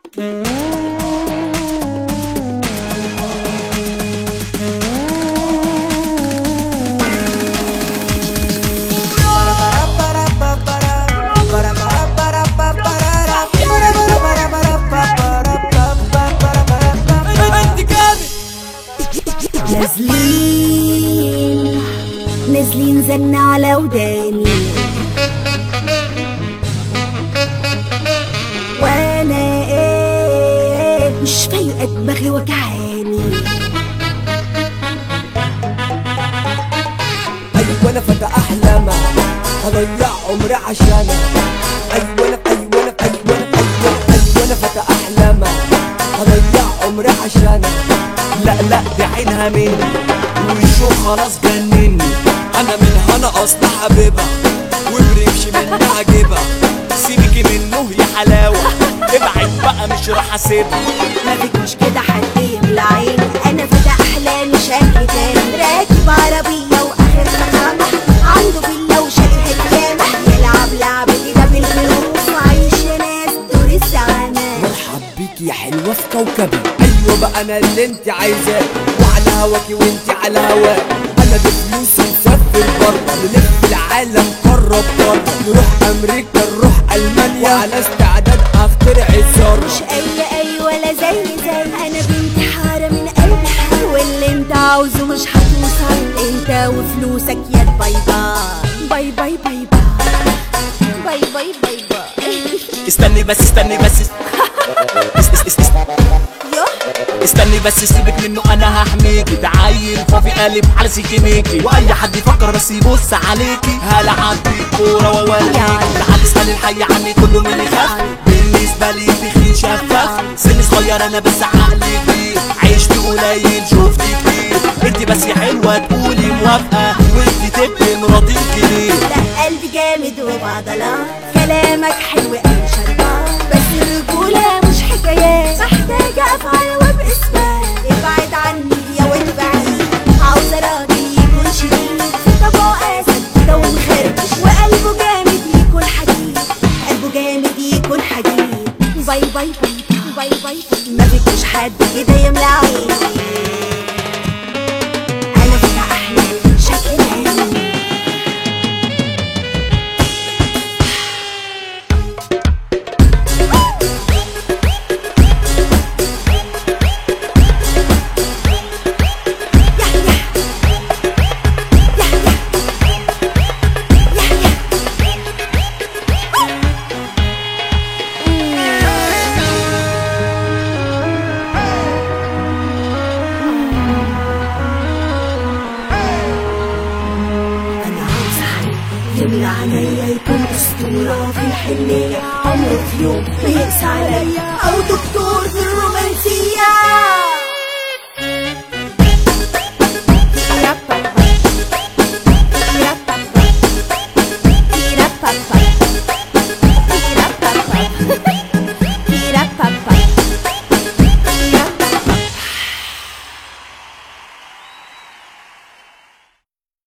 نازلين نازلين زن على وداني وانا ايه مش فايقه دماغي وجعاني ايوه انا فتى احلامها هضيع عمري عشانها ايوه انا ايوه انا ايوه انا ايوه ايوه انا فتى احلامها هضيع عمري عشانها لا لا دي عينها مني وشه خلاص جنني انا منها انا اصل حبيبها وبرمش منها عجبها سيبك منه يا حلاوه ابعد بقى مش راح اسيبها ما فيكوش كده حد يملى عيني انا فتى احلامي شكل تاني راكب عربيه واخر مقامه عنده فيلا وشقه ياما يلعب لعبه كده بالفلوس وعايش يا ناس دور الزعامه مرحب بيك يا حلوه في كوكبي ايوه بقى انا اللي انت عايزاه وعلى هواكي وانت على هواك انا بفلوسي نسافر بره نلف العالم قاره بقاره نروح امريكا نروح المانيا وعلى استعداد اخترع الذره مش اي اي ولا زي زي انا بنت حاره من قلبي حار واللي انت عاوزه مش هتوصل انت وفلوسك يا باي باي باي باي باي باي باي باي باي باي استني بس استني بس اس اس اس اس يوه استني بس سيبك منه انا هحميكي ده عيل فافي قالب على سيكي ميكي واي حد يفكر بس يبص عليكي هلعب بيك كوره واوريكي تعالي اسالي الحي عني كله من يخاف بالنسبه لي تخين شفاف سن صغير انا بس عقلي كبير عشت قليل شفت كتير انت بس يا حلوه تقولي موافقه وانت تبقي مراتي كبير لا قلبي جامد وبعضلات كلامك حلو قوي شربان بس الرجولة مش حكايات محتاجة أفعال وبإثبات ابعد عني يا واد بعيد عاوزة راجل يكون شديد في طبعه قاسي كده ومخربش وقلبه جامد يكون حديد قلبه جامد يكون حديد باي باي باي باي باي باي ما فيكوش حد كده يملى عيني أنا فتى أحلامي شكل عيني أنا عاوز حد يملى عليا يكون أسطورة في الحنية عمره في يوم ما يقسى عليا أو دكتور